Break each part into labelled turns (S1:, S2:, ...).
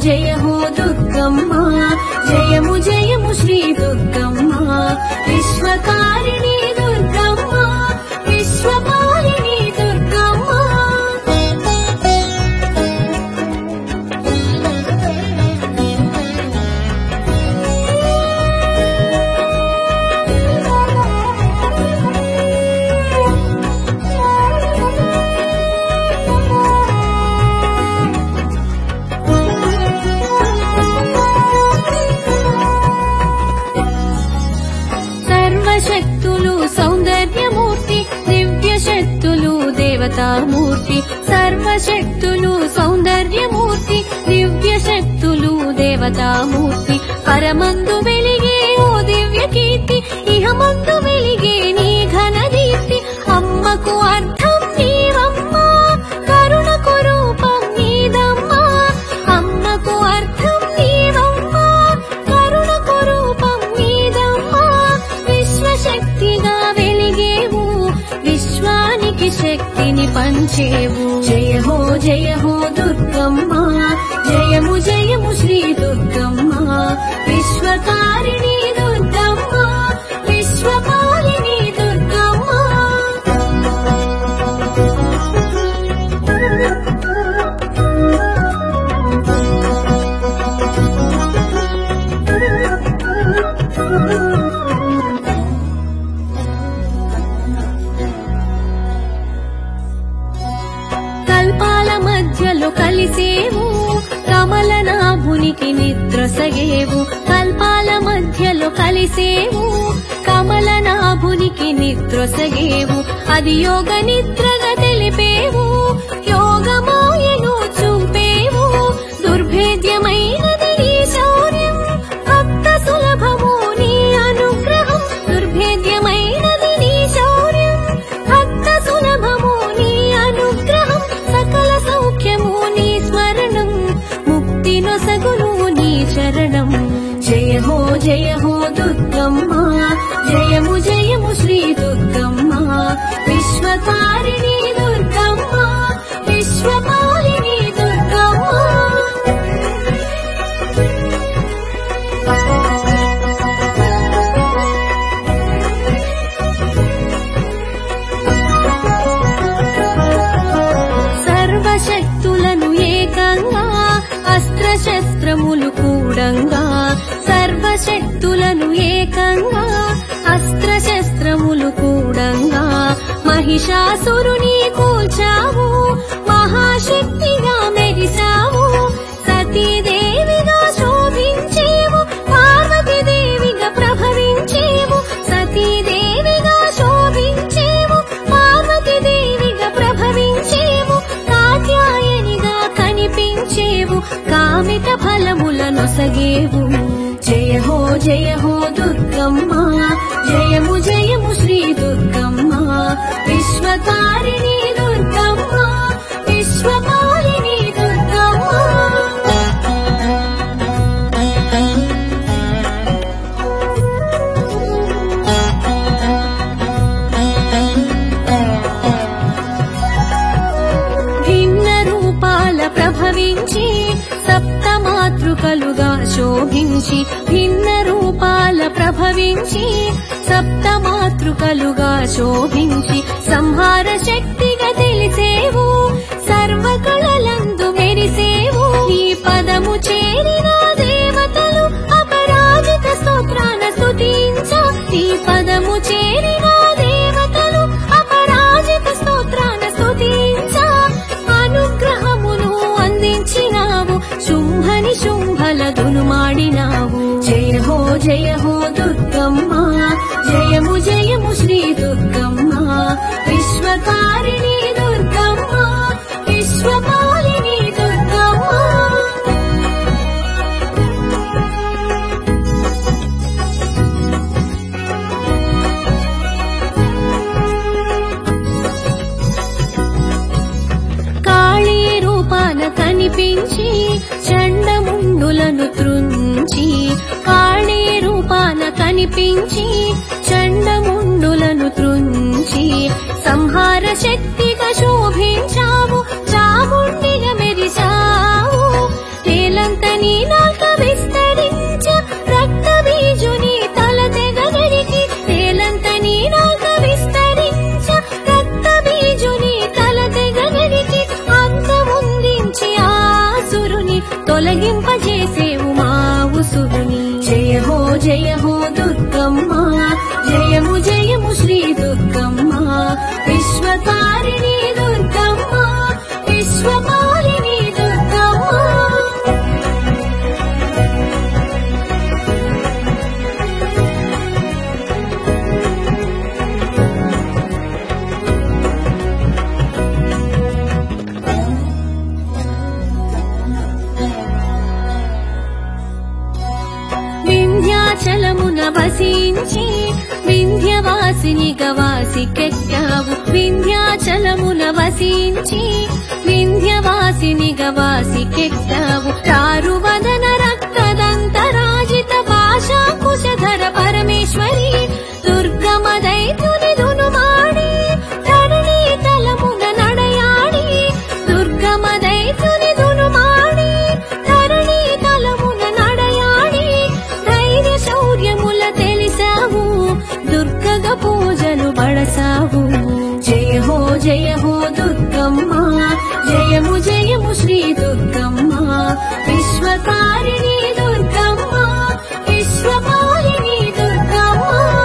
S1: జయ హో దుర్గమ్మ జయము జయము శ్రీ దుర్గమ్మ విశ్వకారిణి దుర్గమ్మ విశ్వపాలిని దుర్గమ్మ సర్వశక్తులు సౌందర్యమూర్తి దివ్య శక్తులు దేవతామూర్తి సర్వశక్తులు సౌందర్యమూర్తి దివ్య శక్తులు దేవతామూర్తి పరమందు వెలిగే ఓ దివ్య కీర్తి ఇహమందు వెలిగే నీ ఘన దీప్తి అమ్మకు అర్థం నీవమ్మా కరుణకు రూపం నీదమ్మా అమ్మకు అర్థం నీవమ్మా కరుణకు రూపం నీదమ్మా విశ్వశక్తిగా వెలిగేవు విశ్వానికి శక్తిని పంచేవు జయ హో జయ హో దుర్గమ్మ జయము జయము శ్రీ దుర్గమ్మ విశ్వకారిణి దుర్గమ్మ విశ్వపాలిని దుర్గమ్మ కల్పాల మధ్యలో కలిసేవు కమలనాభునికి నిద్రసగేవు కల్పాల మధ్యలో కలిసేవు కమలనాభునికి నిద్రసగేవు అది యోగ నిద్రగా తెలిపేవు యోగమాయను చూపేవు దుర్భేద్యమైనది నీ శౌర్యం భక్త సులభము నీ అనుగ్రహం దుర్భేద్యమైనది నీ శౌర్యం భక్త సులభము నీ అనుగ్రహం సకల సౌఖ్యము నీ స్మరణం ముక్తి నొసగును నీ చరణం జయ హో జయ హో దుర్గమ్మ జయము జయము శ్రీ దుర్గమ్మ విశ్వకారిణి దుర్గమ్మ విశ్వపాలిని దుర్గమ్మ సర్వశక్తులను ఏకంగా అస్త్రశస్త్రములు కూడంగా సర్వశక్తులను ఏకంగా అస్త్రశస్త్రములు కూడంగా మహిషాసురుని కూల్చావు మహాశక్తిగా మెరిసావు సతీదేవిగా శోభించేవు పార్వతీదేవిగా ప్రభవించేవు సతీదేవిగా శోభించేవు పార్వతీదేవిగా ప్రభవించేవు కాత్యాయనిగా కనిపించేవు కామిత ఫలములను సగేవు జయ హో జయ హో దుర్గమ్మ జయము జయము శ్రీ దుర్గమ్మ విశ్వకారిణి దుర్గమ్మ విశ్వపాలిని దుర్గమ్మ భిన్న రూపాల ప్రభవించి సప్తమాతృకలుగా శోభించి భిన్న రూపాల ప్రభవించి సప్తమాతృకలుగా శోభించి సంహార శక్తిగా తెలిసేవు సర్వకళలందు మెరిసేవు నీ పదము చేరిన దేవతలు అపరాజిత స్తోత్రాన స్తుతించ నీ పదము చేరిన దేవతలు అపరాజిత స్తోత్రాన స్తుతించ అనుగ్రహమును అందించినావు శుంభని శుంభలదును మాడినావు జయ హో జయ హో దుర్గమ్మ జయము జయము శ్రీ దుర్గమ్మ విశ్వకారిణి దుర్గమ్మ విశ్వపాలిని దుర్గమ్మ కాళీ రూపాన కనిపించి చండముండులను త్రుంచి కాళీ రూపాన కనిపించి చండముండులను త్రుంచి సంహార శక్తిగా శోభించావు చాముండిగా మెరిసావు తేలంత తేలంతని నాక విస్తరించ రక్త బీజుని తల తెగ నరికి తేలంతని నాక విస్తరించ రక్త బీజుని తల తెగ నరికి అంతముందించి ఆసురుని తొలగింపజేసేవు మా ఉసురుని జయ హో జయ హో దుర్గమ్మ జయము జయము శ్రీ దుర్గమ్మ విశ్వకారిణి దుర్గమ్మ విశ్వపాలిని దుర్గమ్మ వింధ్యాచలమున వసించి వింధ్యవాసిని గవాసి కెక్కావు వింధ్యాచలమున వసించి వింధ్యవాసిని గవాసి కెక్కావు చారు వదన రక్తదంతరాజిత భాషా కుశధర పరమేశ్వరి దుర్గమ దైత్యుని దునుమాడి ధరణి తలమున నడయాడి దుర్గమ దైత్యుని దునుమాడి ధరణి తలమున నడయాడి ధైర్య శౌర్యముల తెలిసావు దుర్గగ పూజలు బడసావు జయ హో జయ హో దుర్గమ్మ జయము జయము శ్రీ దుర్గమ్మ విశ్వకారిణి దుర్గమ్మ విశ్వపాలిని దుర్గమ్మ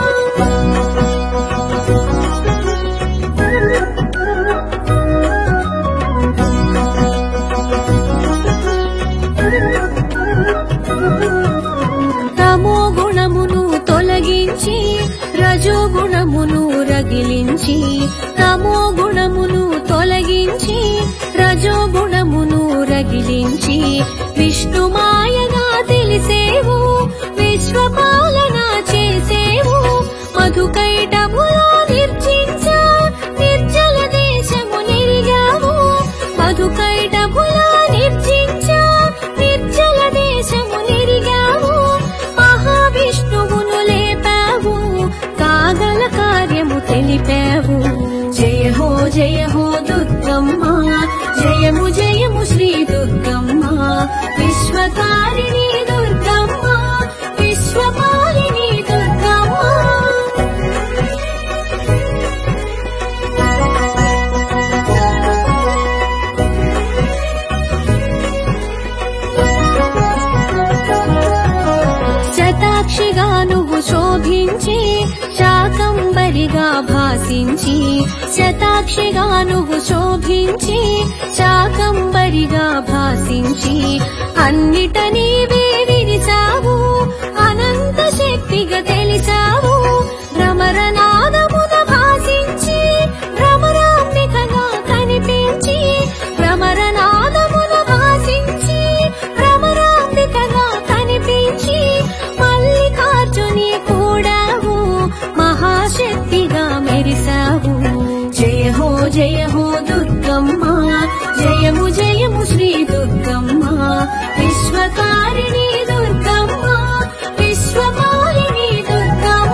S1: తమో గుణమును తొలగించి రజో గుణమును రగిలించి తమో గుణమును తొలగించి రజో గుణమును రగిలించి విష్ణు మాయగా తెలిసేవు విశ్వపాలన చేసేవు మధుకైటములో నిర్జించా నిర్జల దేశము నిరిగావు మధుకైటములో నిర్జించా నిర్జల దేశము నిరిగావు మహావిష్ణువును లేపావు కాగల కార్యము తెలిపావు జయ హో జయ హో దుర్గమ్మ జయము జయము శ్రీ దుర్గమ్మ విశ్వకారిణి దుర్గమ్మ విశ్వపాలిని దుర్గమ్మ శతాక్షిగా నువ్వు శోభించి శాకంబరిగా భాసించి శతాక్షిగా నువ్వు శోభించి శాకంబరిగా భాసించి అన్నిట నీవే విరిసావు అనంత శక్తిగా తెలిసావు భ్రమరనాదమున భాసించి భ్రమరాంబికగా కనిపించి భ్రమరనాదమున భాసించి భ్రమరాంబికగా కనిపించి మల్లికార్జుని కూడావు మహాశక్తిగా మెరిసావు జయ హో జయ హో దుర్గమ్మ జయము జయము శ్రీ దుర్గమ్మ విశ్వకారిణి దుర్గమ్మ విశ్వపాలిని దుర్గమ్మ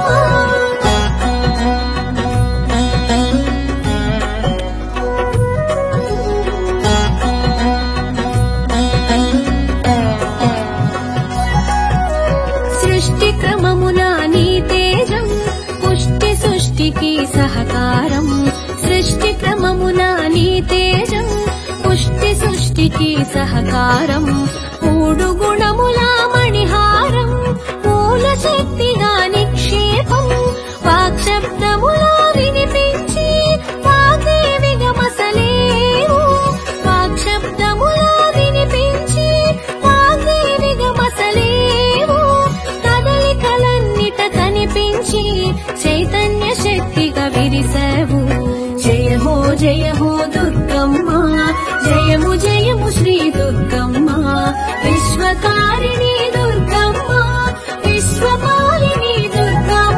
S1: సృష్టి క్రమమున నీ తేజం పుష్టి సృష్టికి సహకారం సృష్టి క్రమమున నీ తేజం పుష్టి సృష్టికి సహకారం మూడు గుణముల మణిహారం మూల శక్తిగా నిక్షేపం వాక్శబ్దములా వినిపించి వాగ్దేవిగా మసలేవు వాక్శబ్దములా వినిపించి వాగ్దేవిగా మసలేవు కదలికలన్నిట కనిపించి చైతన్య శక్తిగా విరిసావు జయ హో జయ హో దుర్గమ్మ జయము జయము శ్రీ దుర్గమ్మ విశ్వకారిణి దుర్గమ్మ విశ్వపాలిని దుర్గమ్మ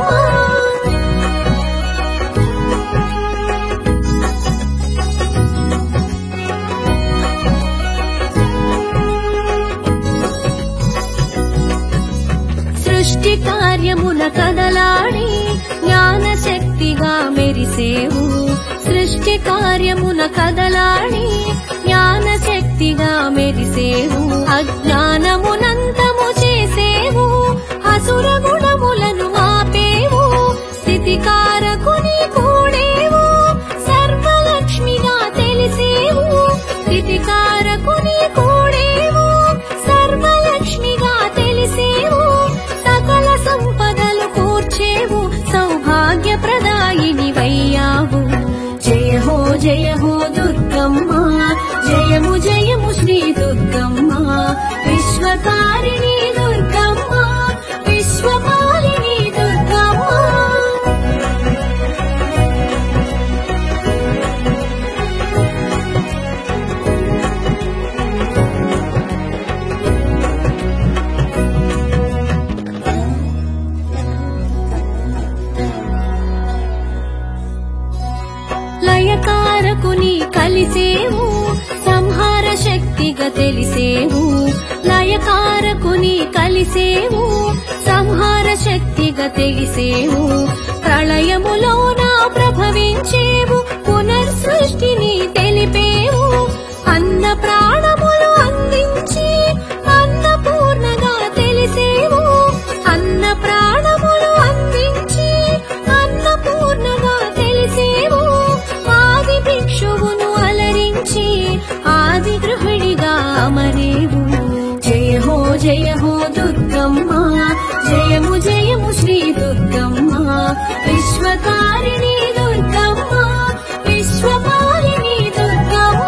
S1: సృష్టి కార్యమున కదలాడి జ్ఞాన శక్తిగా మెరిసేవు సృష్టి కార్యమున కదలాడి జ్ఞాన శక్తిగా మెరిసేవు అజ్ఞానము తెలిసేవు లయకారకుని కలిసేవు సంహార శక్తిగా తెలిసేవు ప్రళయములోన ప్రభవించేవు పునర్సృష్టిని తెలిపేవు అన్న ప్రాణములు అందించి అన్నపూర్ణగా తెలిసేవు అన్న ప్రాణములు అందించి అన్నపూర్ణగా తెలిసేవు ఆది భిక్షువును అలరించి ఆది గృహిణిగా అమరేవు జయ హో జయ హో దుర్గమ్మ జయము జయము శ్రీ దుర్గమ్మ విశ్వకారిణి దుర్గమ్మ విశ్వపాలిని దుర్గమ్మ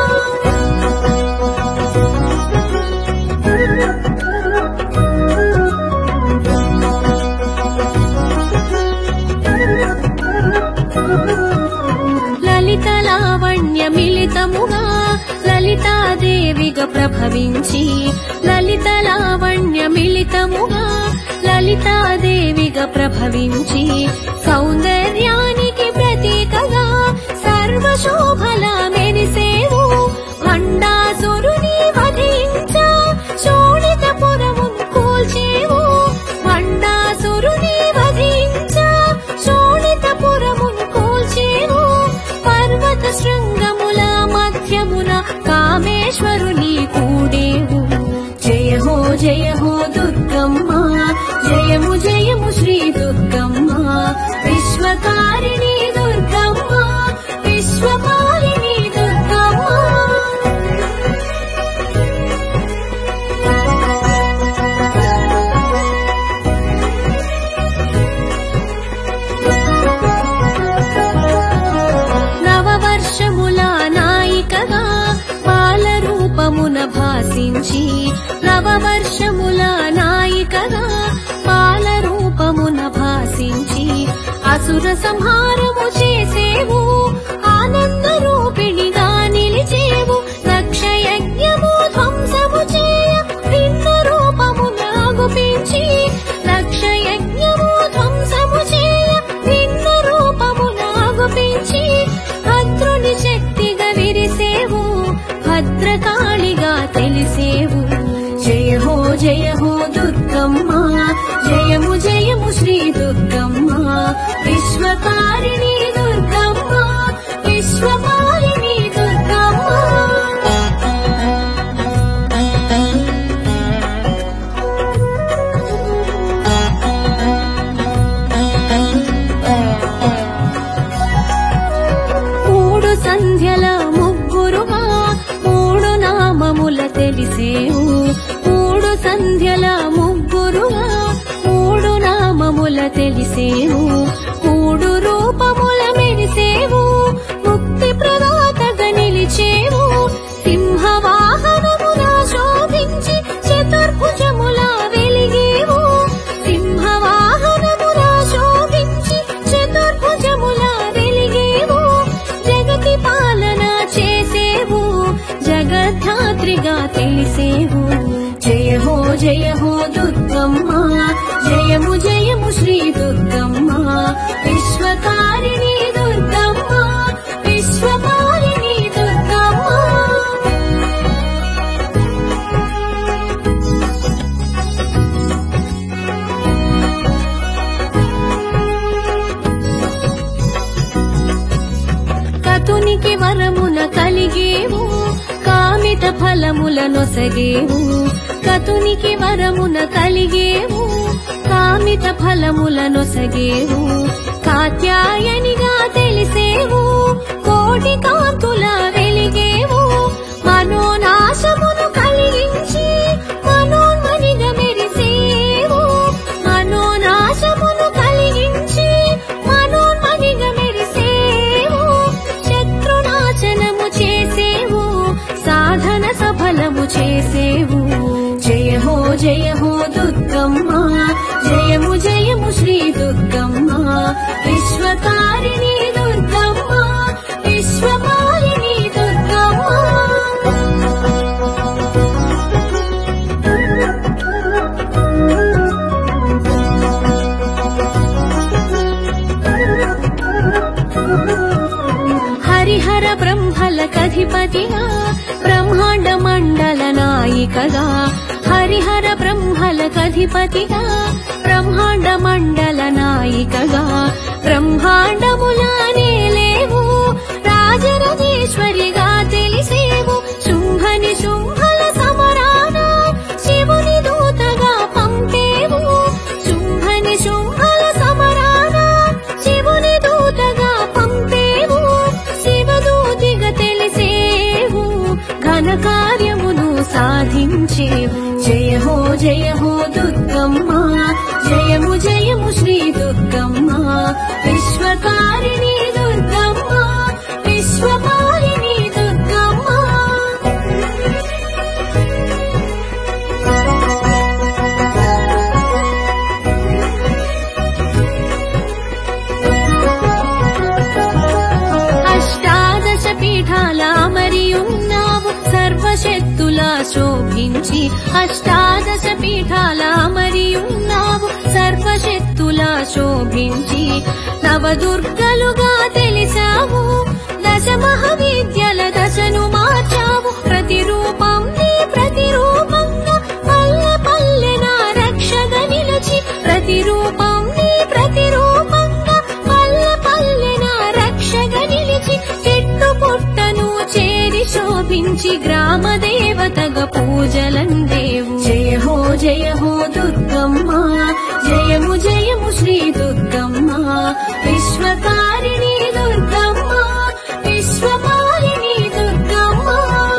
S1: లలిత లావణ్య మిళితముగా లలితాదేవిగా ప్రభవించి లలిత లావణ్య మిళితముగా లలితాదేవిగా ప్రభవించి సౌందర్యానికి ప్రతీకగా సర్వశోభల మెరిసేవు మండాసురుని వధించా శోణితపురమును కూల్చేవు మండాసురుని వధించా శోణితపురమును కూల్చేవు పర్వత శృంగముల మధ్యమున కామేశ్వరుని కూడేవు జయ హో జయ హో దుర్గమ్మ జయము జయము శ్రీ దుర్గమ్మ విశ్వకారిణి దుర్గమ్మ విశ్వపాలిని దుర్గమ్మ నవవర్షముల నాయికగా పాలరూపమున భాసించి నవవర్షముల నాయికగా పాలరూపమున భాసించి అసుర సంహారము చేసేవు ఆనంద రూపిణిగా నిలిచేవు లక్షయజ్ఞము ధ్వంసము చేయ భిన్న రూపమున గుపించి లక్షయజ్ఞము ధ్వంసము చేయ భిన్న రూపమున గుపించి భద్రుని శక్తిగా విరిసేవు భద్రకాళిగా తెలిసేవు జయ హో జయ హో దుర్గమ్మ జయము జయము శ్రీ దుర్గమ్మ విశ్వకారిణి దుర్గమ్మ విశ్వపాలిని దుర్గమ్మ మూడు సంధ్యల ముగ్గురుగా మూడు నామముల తెలిసేవు మూడు సంధ్యల ముగ్గురుగా మూడు నామముల తెలిసేవు మూడు రూపముల మెరిసేవు ముక్తి ప్రదాతగా నిలిచేవు సింహవాహనముల శోభించి చతుర్భుజముల వెలిగేవు సింహవాహనముల శోభించి చతుర్భుజముల వెలిగేవు జగతి పాలన చేసేవు జగద్ధాత్రిగా తెలిసేవు జయ హో జయ హో దుర్గమ్మ జయము జయము శ్రీ దుర్గమ్మ విశ్వకారిణి దుర్గమ్మ విశ్వపాలిని దుర్గమ్మ కతునికి వరమున కలిగేవు కామిత ఫలముల నొసగేవు కతునికి వరమున కలిగేవు కామిత ఫలముల నొసగేవు కాత్యాయనిగా తెలిసేవు కోటి కాంతుల వెలిగేవు మనోనాశమును కలిగించి మనోన్మనిగా మెరిసేవు మనోనాశమును కలిగించి మనోన్మనిగా మెరిసేవు శత్రునాశనము చేసేవు సాధన సఫలము చేసేవు జయ హో జయ హో దుర్గమ్మ జయము జయము శ్రీ దుర్గమ్మ విశ్వకారిణి దుర్గమ్మ విశ్వపాలిని దుర్గమ్మ హరిహర బ్రహ్మల కధిపతిగా బ్రహ్మాండ మండల నాయికగా హరిహర బ్రహ్మలకధిపతిగా బ్రహ్మాండ మండల నాయికగా బ్రహ్మాండములానే లేవు రాజరాజేశ్వరిగా తెలిసేవు శుంభని శుంభల సమరాన శివుని దూతగా పంపేవు శుంభని శుంభల సమరాన శివుని దూతగా పంపేవు శివదూతిగా తెలిసేవు ఘన కార్యమును సాధించేవు జయ హో జయ హో దుర్గమ్మ జయము జయము శ్రీ దుర్గమ్మ విశ్వకారిణి దుర్గమ్మ విశ్వకారిణి దుర్గమ్మ అష్టాదశ పీఠాల మరియున్నావు సర్వశక్తులా శోభించి అష్టాదశ పీఠాల మరియున్నావు సర్వశక్తులా శోభించి నవదుర్గలుగా తెలిసావు దశ మహావిద్యల దశను మార్చావు ప్రతిరూపం నీ ప్రతిరూపంగా పల్లె పల్లెన రక్షగా నిలిచి ప్రతిరూపం నీ ప్రతిరూపంగా పల్లె పల్లెన రక్షగా నిలిచి చెట్టు పుట్టను చేరి శోభించి గ్రామ దేవతగా పూజలందేవు జయ హో జయ హో దుర్గమ్మ జయము జయము శ్రీ దుర్గమ్మ విశ్వకారిణి దుర్గమ్మ విశ్వకారిణి దుర్గమ్మ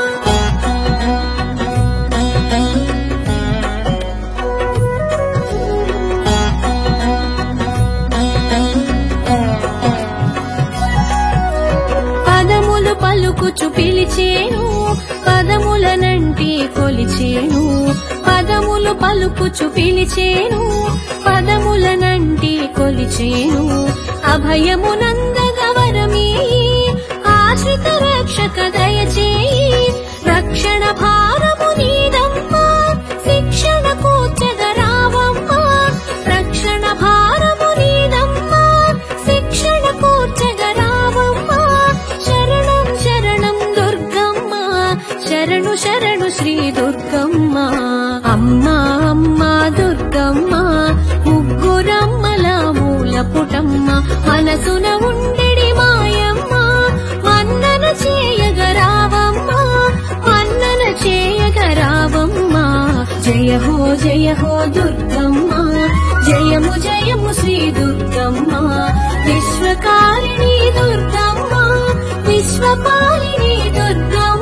S1: పదములు పలుకుచు పిలిచేను పదములనంటి కొలిచేను పదములు పలుకుచు పిలిచేను పదములనంటి కొలిచేను అభయమునందగవరమీ ఆశ్రిత రక్షక దయచేయి రక్షణ భారము నీదమ్మా శిక్షణ కూర్చగరావమ్మా రక్షణ భారము నీదమ్మా శిక్షణ కూర్చగరావమ్మా శరణం శరణం దుర్గమ్మ శరణు శరణు శ్రీ దుర్గమ్మ అమ్మా అమ్మా దుర్గమ్మ ముగ్గురమ్మల మూల పుటమ్మ మనసున ఉండెడి మాయమ్మ మన్నన చేయగరావమ్మ మన్నన చేయగరావమ్మ జయ హో జయ హో దుర్గమ్మ జయము జయము శ్రీ దుర్గమ్మ విశ్వకారిణి దుర్గమ్మ విశ్వపాలిని దుర్గమ్మ